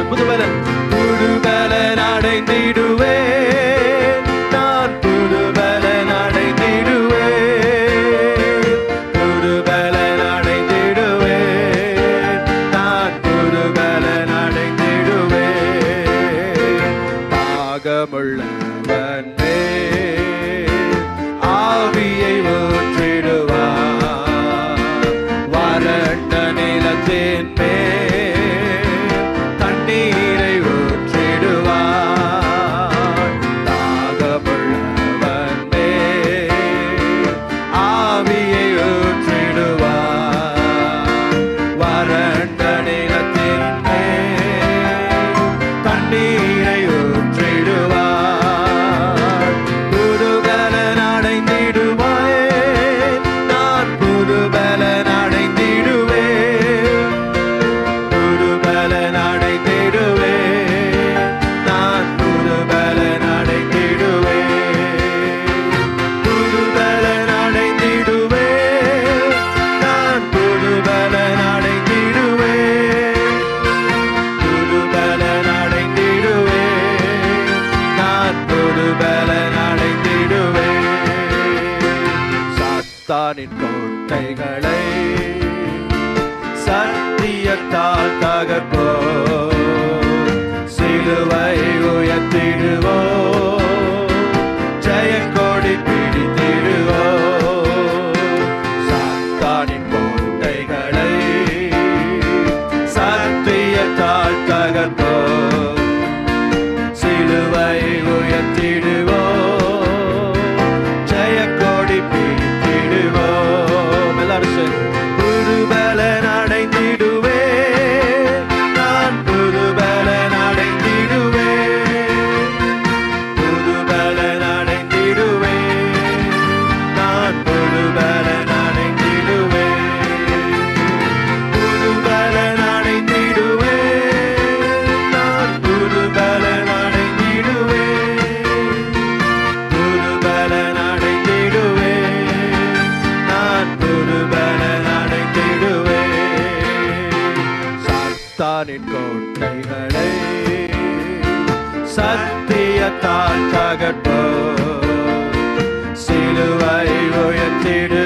சொல்லுங்க புதுபலன் புதுபலன் அடைந்திடுவேன் நான் புதுபலன் அடைந்திடுவேன் புதுபலன் அடைந்திடுவேன் நான் புதுபலன் அடைந்திடுவேன் பாகமுள்ளவன் மேல் ஆவியை ஊற்றிடுவார் வறண்ட நிலத்தின் மேல் தண்ணீரை ஊற்றிடுவார் தாகமுள்ளவன் மேல் ஆவியை ஊற்றிடுவார் வறண்ட நிலத்தின் மேல் தண்ணீரை ஊற்றிடுவார் புதுபலன் அடைந்திடுவேன் நான் புதுபலன் அடைந்திடுவேன் புதுபலன் அடைந்திடுவேன் நான் புதுபலன் அடைந்திடுவேன் புதுபலன் அடைந்திடுவேன் நான் புதுபலன் அடைந்திடுவேன் புதுபலன் அடைந்திடுவேன் நான் புதுபலன் அடைந்திடுவேன் சாத்தானின் கோட்டைகளை சத்தியத்தால் தகர்ப்போ சிலுவை உயர்த்திடுவோ ஜெயக்கொடி பிடித்திடுவோ சாத்தானின் கோட்டைகளை சத்தியத்தால் தகர்ப்போ சிலுவை உயர்த்திடுவோ ஜெயக்கொடி பிடித்திடுவோம் எல்லாரும் சேர்ந்து. புதுபலன் அடைந்திடுவேன் நான் புதுபலன் அடைந்திடுவேன் புதுபலன் அடைந்திடுவேன் நான் புதுபலன் அடைந்திடுவேன் புதுபலன் அடைந்திடுவேன் நான் புதுபலன் அடைந்திடுவேன் புதுபலன் அடைந்திடுவேன் நான் புதுபலன் அடைந்திடுவேன் சாத்தானின் கோட்டைகளை சத்தியத்தால் தகர்ப்போ சிலுவை உயர்த்திடு